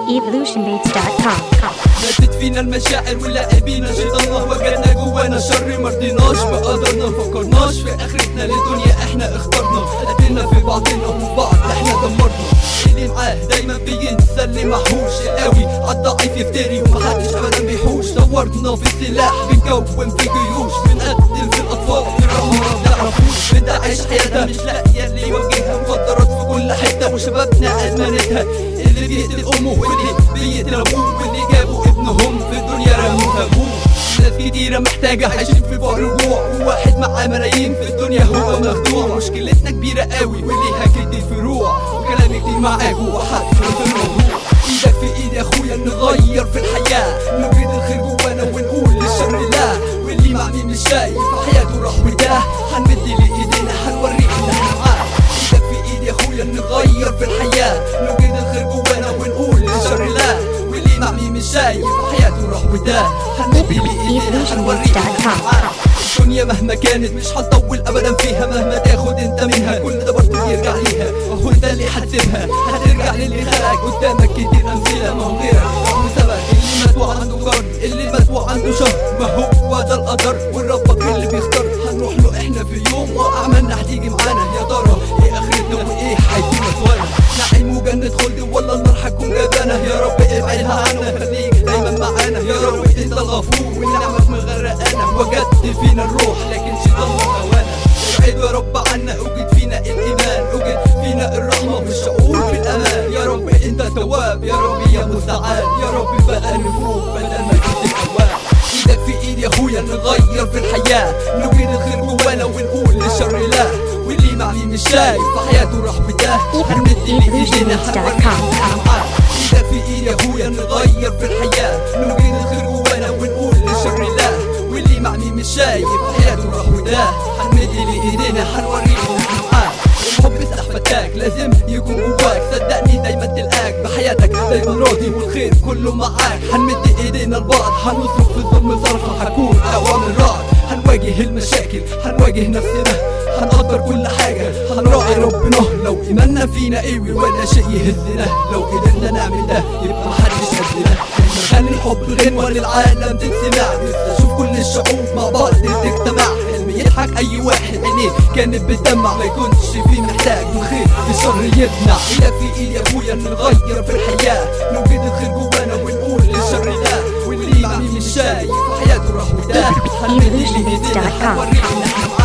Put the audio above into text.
www.evolutionbaits.com ماتت فينا المشاعر واللاعبين شيطاننا وجدنا جوانا شر مرضيناش بقدرنا مفكرناش في اخرتنا لدنيا احنا اخترنا قتلنا في بعضنا وفي بعض احنا دمرنا اللي معاه دايما بينسى اللي محوش القوي عالضعيف يفتري ومحدش ابدا بيحوش دورنا في السلاح بنكون في جيوش بنقتل في الاطفال الرحمة ما بنعرفوش بنعيش حياتها مش لاقيه اللي يوجهها مخدرات في كل حته وشبابنا ادمنتها اللي بيقتل امه واللي بيقتل ابوه واللي جابوا ابنهم في الدنيا رموه ابوه ناس كتيرة محتاجة عايشين في فقر وجوع وواحد معاه ملايين في الدنيا هو مخدوع مشكلتنا كبيرة قوي وليها كتير فروع وكلام كتير معاك وحد في الموضوع ايدك في ايد يا اخويا نغير في الحياة نوجد الخير جوانا ونقول للشر لا واللي مع مين مش شايف حياته راح وده هنمد لايدينا هنوريه ان احنا معاه ايدك في ايد يا اخويا نغير في الحياة نوجد الخير جوانا ونقول للشر لا واللي مع مين مش شايف حياته راح وده هنمد لايدينا هنوريه ان احنا معاه الدنيا مهما كانت مش هتطول ابدا فيها مهما تاخد انت منها كل ده برضه يرجع ليها وهو انت اللي هتسيبها هترجع للي خلقك قدامك كتير امثله ما هو غيرك رغم سبب اللي مات وعنده قرن اللي مات وعنده شهر ما هو ده القدر والربك اللي بيختار هنروح له احنا في يوم واعمالنا هتيجي معانا يا ترى ايه اخرتنا وايه هيكون مسوانا نعيم وجنة خلد ولا النار هتكون جبانة يا رب ابعدها عنا خليك دايما معانا يا رب انت الغفور ونعمك مغرقانا وجدت فينا الروح لكن شيطاننا خوانا ابعد يا رب عنا اوجد فينا الايمان اوجد فينا الرحمة والشعور بالامان يا رب انت تواب يا رب يا مستعان يا رب بقى نفوق بدل ما كنت الاوان ايدك في ايد يا اخويا نغير في الحياة نوجد الخير جوانا ونقول للشر لا واللي مع مين مش شايف في حياته راح بداه هنمد لايدينا هنوريه إحنا معاه. ايدك في ايد يا اخويا نغير في الحياة نوجد الخير جوانا ونقول للشر لا واللي مع مين مش شايف في حياته راح بداه هنمد لايدينا هنوريه إن احنا معاه الحب سلاح فتاك لازم يكون جواك صدقني دايما تلقاك بحياتك دايما راضي والخير كله معاك هنمد ايدينا لبعض هنصرف في الظلم صرفة هنكون اقوى من رعد هنواجه المشاكل هنواجه نفسنا هنقدر كل حاجة هنراعي ربنا لو إيماننا فينا قوي ولا شيء يهزنا لو قدرنا نعمل ده يبقى محدش قدنا نخلي الحب غنوة للعالم تتسمع نفسي اشوف كل الشعوب مع بعض تجتمع حلم يضحك اي واحد عينيه كانت بتدمع ما يكونش فيه محتاج الخير الشر يمنع ايدك في ايد يا اخويا نغير في الحياة نوجد الخير جوانا ونقول للشر لا واللي مع مين مش شايف حياته راح وده هنمد ايدينا هنوريه ان احنا